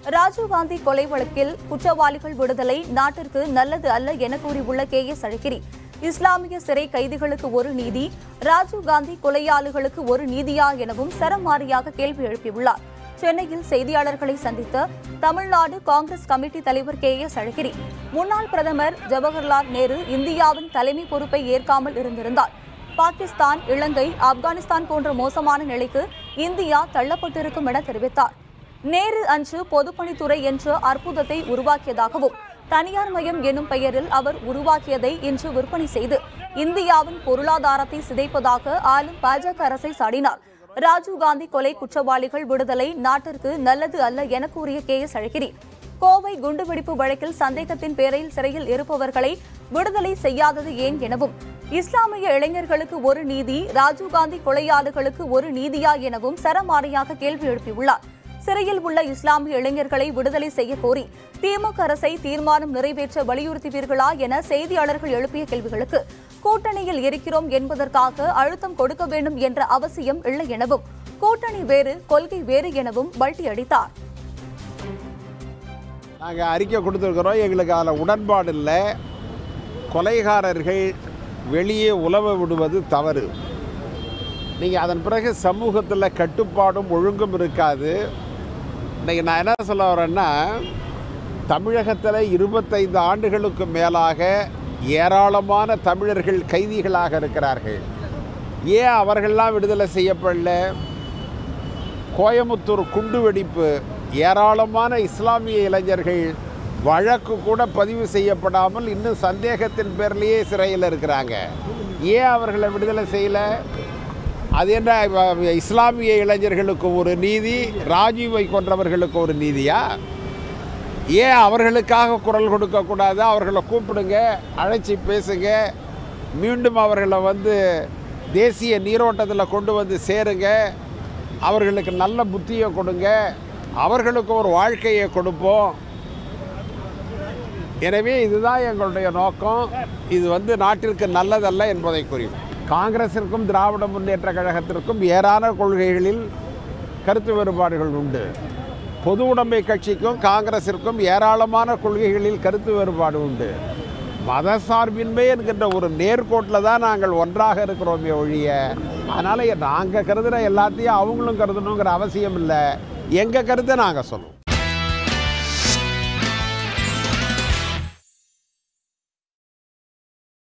ராஜீவ்காந்தி கொலை வழக்கில் குற்றவாளிகள் விடுதலை நாட்டிற்கு நல்லது அல்ல என கூறியுள்ள கே எஸ் அழகிரி இஸ்லாமிய சிறை கைதிகளுக்கு ஒரு நீதி ராஜீவ்காந்தி கொலையாளிகளுக்கு ஒரு நீதியா எனவும் சரமாரியாக கேள்வி எழுப்பியுள்ளார் சென்னையில் செய்தியாளர்களை சந்தித்த தமிழ்நாடு காங்கிரஸ் கமிட்டி தலைவர் கே எஸ் அழகிரி முன்னாள் பிரதமர் ஜவஹர்லால் நேரு இந்தியாவின் தலைமை பொறுப்பை ஏற்காமல் இருந்திருந்தார் பாகிஸ்தான் இலங்கை ஆப்கானிஸ்தான் போன்ற மோசமான நிலைக்கு இந்தியா தள்ளப்பட்டிருக்கும் என தெரிவித்தார் நேரு அன்று பொதுப்பணித்துறை என்ற அற்புதத்தை உருவாக்கியதாகவும் தனியார் மயம் எனும் பெயரில் அவர் உருவாக்கியதை இன்று விற்பனை செய்து இந்தியாவின் பொருளாதாரத்தை சிதைப்பதாக ஆளும் பாஜக அரசை சாடினார் ராஜீவ்காந்தி கொலை குற்றவாளிகள் விடுதலை நாட்டிற்கு நல்லது அல்ல என கூறிய கே எஸ் அழகிரி கோவை குண்டுவெடிப்பு வழக்கில் சந்தேகத்தின் பேரில் சிறையில் இருப்பவர்களை விடுதலை செய்யாதது ஏன் எனவும் இஸ்லாமிய இளைஞர்களுக்கு ஒரு நீதி ராஜீவ்காந்தி கொலையாளிகளுக்கு ஒரு நீதியா எனவும் சரமாரியாக கேள்வி எழுப்பியுள்ளார் சிறையில் உள்ள இஸ்லாமிய இளைஞர்களை விடுதலை செய்ய கோரி திமுக அரசை தீர்மானம் நிறைவேற்ற வலியுறுத்துவீர்களா என செய்தியாளர்கள் எழுப்பிய கேள்விகளுக்கு கூட்டணியில் இருக்கிறோம் என்பதற்காக அழுத்தம் கொடுக்க வேண்டும் என்ற அவசியம் இல்லை எனவும் கூட்டணி வேறு கொள்கை வேறு எனவும் பல்டி அடித்தார் நாங்கள் அறிக்கை கொடுத்துருக்குறோம் எங்களுக்கு அதில் உடன்பாடு இல்லை கொலைகாரர்கள் வெளியே உலவ விடுவது தவறு நீங்கள் அதன் பிறகு சமூகத்தில் கட்டுப்பாடும் ஒழுங்கும் இருக்காது இன்றைக்கி நான் என்ன சொல்ல வரேன்னா தமிழகத்தில் இருபத்தைந்து ஆண்டுகளுக்கு மேலாக ஏராளமான தமிழர்கள் கைதிகளாக இருக்கிறார்கள் ஏன் அவர்கள்லாம் விடுதலை செய்யப்படல கோயமுத்தூர் குண்டுவெடிப்பு ஏராளமான இஸ்லாமிய இளைஞர்கள் வழக்கு கூட பதிவு செய்யப்படாமல் இன்னும் சந்தேகத்தின் பேர்லேயே சிறையில் இருக்கிறாங்க ஏன் அவர்களை விடுதலை செய்யலை அது என்ன இவ- இஸ்லாமிய இளைஞர்களுக்கு ஒரு நீதி ராஜீவை கொன்றவர்களுக்கு ஒரு நீதியா ஏன் அவர்களுக்காக குரல் கொடுக்கக்கூடாது அவர்களை கூப்பிடுங்க அழைச்சி பேசுங்க மீண்டும் அவர்களை வந்து தேசிய நீரோட்டத்தில் கொண்டு வந்து சேருங்க அவர்களுக்கு நல்ல புத்தியை கொடுங்க அவர்களுக்கு ஒரு வாழ்க்கையை கொடுப்போம் எனவே இதுதான் எங்களுடைய நோக்கம் இது வந்து நாட்டிற்கு நல்லதல்ல என்பதை குறியும் காங்கிரசிற்கும் திராவிட முன்னேற்ற கழகத்திற்கும் ஏராள கொள்கைகளில் கருத்து வேறுபாடுகள் உண்டு பொது உடைமை கட்சிக்கும் காங்கிரசிற்கும் ஏராளமான கொள்கைகளில் கருத்து வேறுபாடு உண்டு மதசார்பின்மை என்கின்ற ஒரு நேர்கோட்டில் தான் நாங்கள் ஒன்றாக இருக்கிறோமே ஒழிய அதனால் நாங்கள் கருதுகிற எல்லாத்தையும் அவங்களும் கருதணுங்கிற அவசியம் இல்லை எங்கள் கருத்தை நாங்கள் சொல்லுவோம்